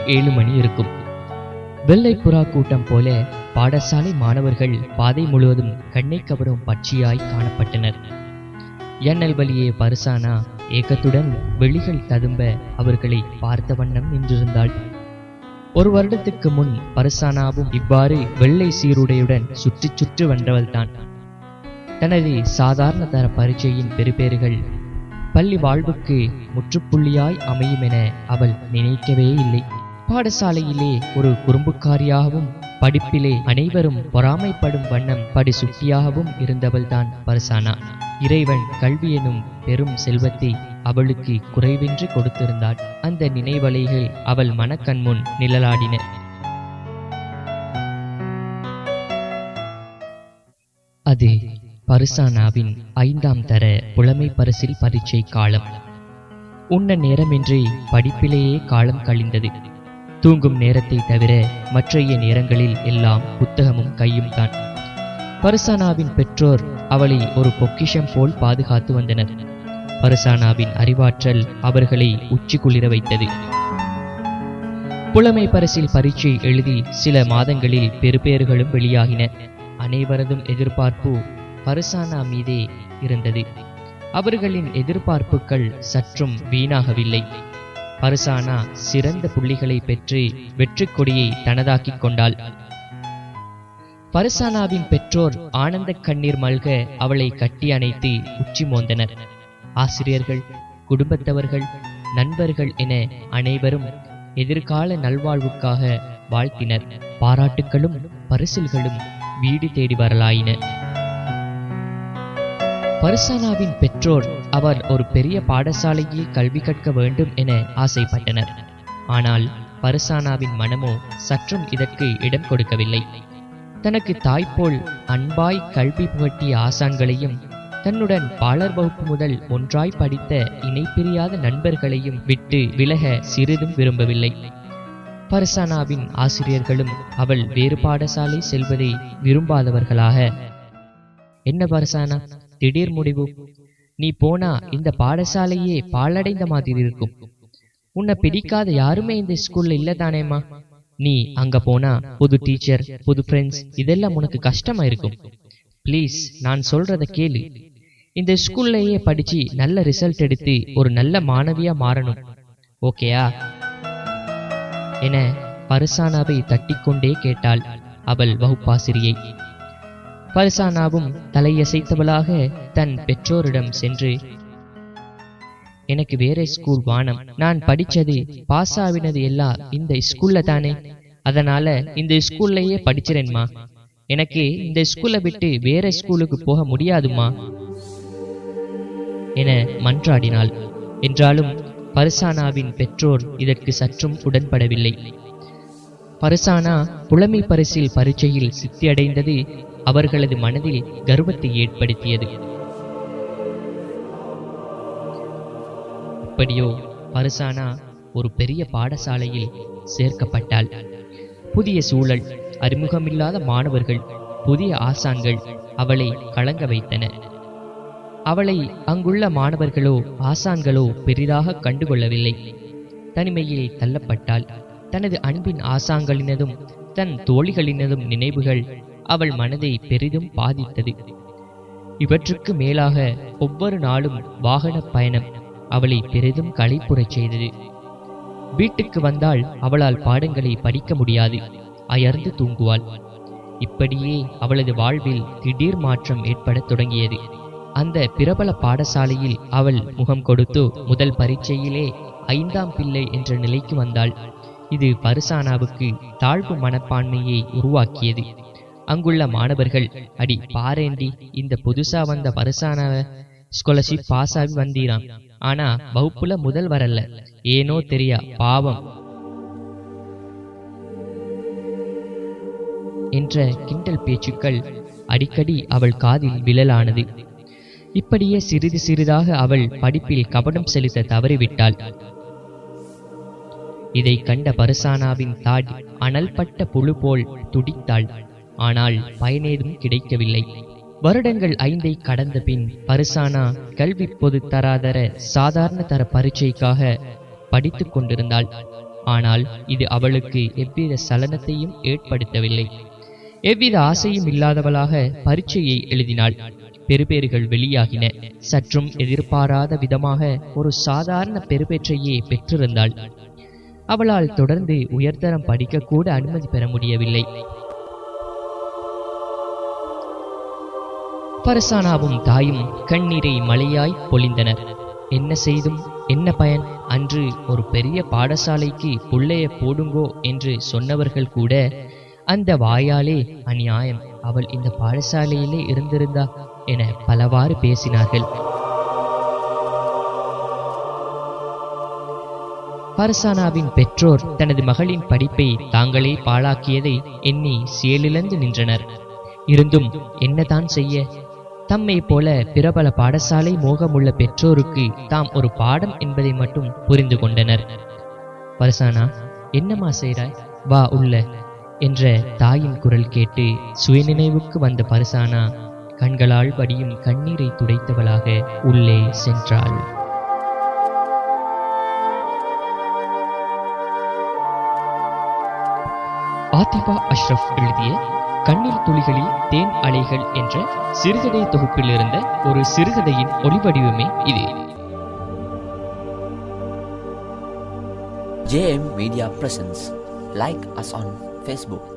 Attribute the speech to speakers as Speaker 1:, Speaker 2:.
Speaker 1: ஏழு மணி இருக்கும் வெள்ளை புறா கூட்டம் போல பாடசாலை மாணவர்கள் பாதை முழுவதும் கண்ணை கவரும் பட்சியாய் காணப்பட்டனர் எண்ணல் வழியே பரிசானா ஏக்கத்துடன் வெளிகள் ததும்ப அவர்களை பார்த்த வண்ணம் நின்றிருந்தாள் ஒரு வருடத்துக்கு முன் பரிசானாவும் இவ்வாறு வெள்ளை சீருடையுடன் சுற்றி சுற்றி வந்தவள்தான் தனது சாதாரண தர பரீட்சையின் பெறுபேறுகள் பள்ளி வாழ்வுக்கு முற்றுப்புள்ளியாய் அமையும் என அவள் நினைக்கவே இல்லை பாடசாலையிலே ஒரு குறும்புக்காரியாகவும் படிப்பிலே அனைவரும் பொறாமைப்படும் வண்ணம் படி சுட்டியாகவும் இருந்தவள்தான் பர்சானா இறைவன் கல்வி எனும் பெரும் செல்வத்தை அவளுக்கு குறைவின்றி கொடுத்திருந்தாள் அந்த நினைவலைகள் அவள் மனக்கண்முன் நிழலாடின அது பரிசானாவின் ஐந்தாம் தர புலமை பரிசில் பரீட்சை காலம் உண்ண நேரமின்றி படிப்பிலேயே காலம் கழிந்தது தூங்கும் நேரத்தை தவிர மற்றைய நேரங்களில் எல்லாம் புத்தகமும் கையும் தான் பரிசானாவின் பெற்றோர் அவளை ஒரு பொக்கிஷம் போல் பாதுகாத்து வந்தனர் பரிசானாவின் அறிவாற்றல் அவர்களை உச்சி குளிர வைத்தது புலமை பரிசில் பரீட்சை எழுதி சில மாதங்களில் பெறுபேறுகளும் வெளியாகின அனைவரதும் எதிர்பார்ப்பு பரிசானா மீதே இருந்தது அவர்களின் எதிர்பார்ப்புகள் சற்றும் வீணாகவில்லை பரிசானா சிறந்த புள்ளிகளை பெற்று வெற்றி கொடியை தனதாக்கிக் கொண்டாள் பரிசானாவின் பெற்றோர் ஆனந்த கண்ணீர் மல்க அவளை கட்டி அணைத்து உச்சி மோந்தனர் ஆசிரியர்கள் குடும்பத்தவர்கள் நண்பர்கள் என அனைவரும் எதிர்கால நல்வாழ்வுக்காக வாழ்த்தினர் பாராட்டுக்களும் பரிசில்களும் வீடு தேடி வரலாயின பரிசானாவின் பெற்றோர் அவர் ஒரு பெரிய பாடசாலையில் கல்வி கற்க வேண்டும் என ஆசைப்பட்டனர் ஆனால் பரிசானாவின் மனமோ சற்றும் இதற்கு இடம் கொடுக்கவில்லை தனக்கு தாய்போல் அன்பாய் கல்வி புகட்டிய ஆசான்களையும் தன்னுடன் பாலர் வகுப்பு முதல் ஒன்றாய் படித்த இணைப்பிரியாத நண்பர்களையும் விட்டு விலக சிறிதும் விரும்பவில்லை பர்சானாவின் ஆசிரியர்களும் அவள் வேறு பாடசாலை செல்வதை விரும்பாதவர்களாக என்ன பர்சானா திடீர் முடிவு நீ போனா இந்த பாடசாலையே பாழடைந்த மாதிரி இருக்கும் உன்னை பிடிக்காத யாருமே இந்த ஸ்கூல்ல இல்ல தானேம்மா நீ அங்க போனா புது டீச்சர் புது ஃப்ரெண்ட்ஸ் இதெல்லாம் உனக்கு கஷ்டமா இருக்கும் ப்ளீஸ் நான் சொல்றத கேளு இந்த ஸ்கூல்லையே படிச்சு நல்ல ரிசல்ட் எடுத்து ஒரு நல்ல மாணவியா மாறணும் ஓகேயா என பரிசானாவை தட்டிக்கொண்டே கேட்டாள் அவள் வகுப்பாசிரியை பரிசானாவும் தலையசைத்தவளாக தன் பெற்றோரிடம் சென்று எனக்கு வேற ஸ்கூல் வானம் நான் படிச்சது பாஸ் ஆவினது எல்லாம் இந்த ஸ்கூல்ல தானே அதனால இந்த ஸ்கூல்லையே படிச்சிரேன்மா எனக்கு இந்த ஸ்கூலை விட்டு வேற ஸ்கூலுக்கு போக முடியாதுமா என மன்றாடினாள் என்றாலும் பரிசானாவின் பெற்றோர் இதற்கு சற்றும் உடன்படவில்லை பரிசானா புலமை பரிசில் பரீட்சையில் சித்தியடைந்தது அவர்களது மனதில் கர்வத்தை ஏற்படுத்தியது எப்படியோ பரிசானா ஒரு பெரிய பாடசாலையில் சேர்க்கப்பட்டாள் புதிய சூழல் அறிமுகமில்லாத மாணவர்கள் புதிய ஆசான்கள் அவளை கலங்க வைத்தன அவளை அங்குள்ள மாணவர்களோ ஆசான்களோ பெரிதாக கண்டுகொள்ளவில்லை தனிமையில் தள்ளப்பட்டாள் தனது அன்பின் ஆசான்களினதும் தன் தோழிகளினதும் நினைவுகள் அவள் மனதை பெரிதும் பாதித்தது இவற்றுக்கு மேலாக ஒவ்வொரு நாளும் வாகன பயணம் அவளை பெரிதும் களைப்புறச் செய்தது வீட்டுக்கு வந்தால் அவளால் பாடங்களை படிக்க முடியாது அயர்ந்து தூங்குவாள் இப்படியே அவளது வாழ்வில் திடீர் மாற்றம் ஏற்படத் தொடங்கியது அந்த பிரபல பாடசாலையில் அவள் முகம் கொடுத்து முதல் பரீட்சையிலே ஐந்தாம் பிள்ளை என்ற நிலைக்கு வந்தாள் இது பரிசானாவுக்கு தாழ்வு மனப்பான்மையை உருவாக்கியது அங்குள்ள மாணவர்கள் அடி பாரேண்டி இந்த புதுசா வந்த பரிசானாவ ஸ்காலர்ஷிப் பாஸ் ஆகி வந்தீராம் ஆனா வகுப்புல முதல் வரல ஏனோ தெரியா பாவம் என்ற கிண்டல் பேச்சுக்கள் அடிக்கடி அவள் காதில் விழலானது இப்படியே சிறிது சிறிதாக அவள் படிப்பில் கவனம் செலுத்த தவறிவிட்டாள் இதை கண்ட பரிசானாவின் தாடி அனல்பட்ட புழு போல் துடித்தாள் ஆனால் பயனேதும் கிடைக்கவில்லை வருடங்கள் ஐந்தை கடந்த பின் பரிசானா கல்வி பொது தராதர சாதாரண தர பரீட்சைக்காக படித்துக் கொண்டிருந்தாள் ஆனால் இது அவளுக்கு எவ்வித சலனத்தையும் ஏற்படுத்தவில்லை எவ்வித ஆசையும் இல்லாதவளாக பரீட்சையை எழுதினாள் பெறுபேறுகள் வெளியாகின சற்றும் எதிர்பாராத விதமாக ஒரு சாதாரண பெறுபேற்றையே பெற்றிருந்தாள் அவளால் தொடர்ந்து உயர்தரம் படிக்கக்கூட அனுமதி பெற முடியவில்லை பரசானாவும் தாயும் கண்ணீரை மழையாய் பொழிந்தனர் என்ன செய்தும் என்ன பயன் அன்று ஒரு பெரிய பாடசாலைக்கு புள்ளைய போடுங்கோ என்று சொன்னவர்கள் கூட அந்த வாயாலே அநியாயம் அவள் இந்த பாடசாலையிலே இருந்திருந்தா என பலவாறு பேசினார்கள் பரசானாவின் பெற்றோர் தனது மகளின் படிப்பை தாங்களே பாழாக்கியதை எண்ணி செயலிழந்து நின்றனர் இருந்தும் என்னதான் செய்ய தம்மை போல பிரபல பாடசாலை மோகமுள்ள பெற்றோருக்கு தாம் ஒரு பாடம் என்பதை மட்டும் புரிந்து கொண்டனர் பரசானா என்னம்மா செய்றாய் வா உள்ள என்ற தாயின் குரல் கேட்டு சுயநினைவுக்கு வந்த பரசானா கண்களால் வடியும் கண்ணீரை துடைத்தவளாக உள்ளே சென்றாள் ஆதிபா அஷ்ரஃப் எழுதிய கண்ணீர் துளிகளில் தேன் அலைகள் என்ற சிறுகதை தொகுப்பில் இருந்த ஒரு சிறுகதையின் ஒளிவடிவமே இது
Speaker 2: JM Media presents. Like us on Facebook.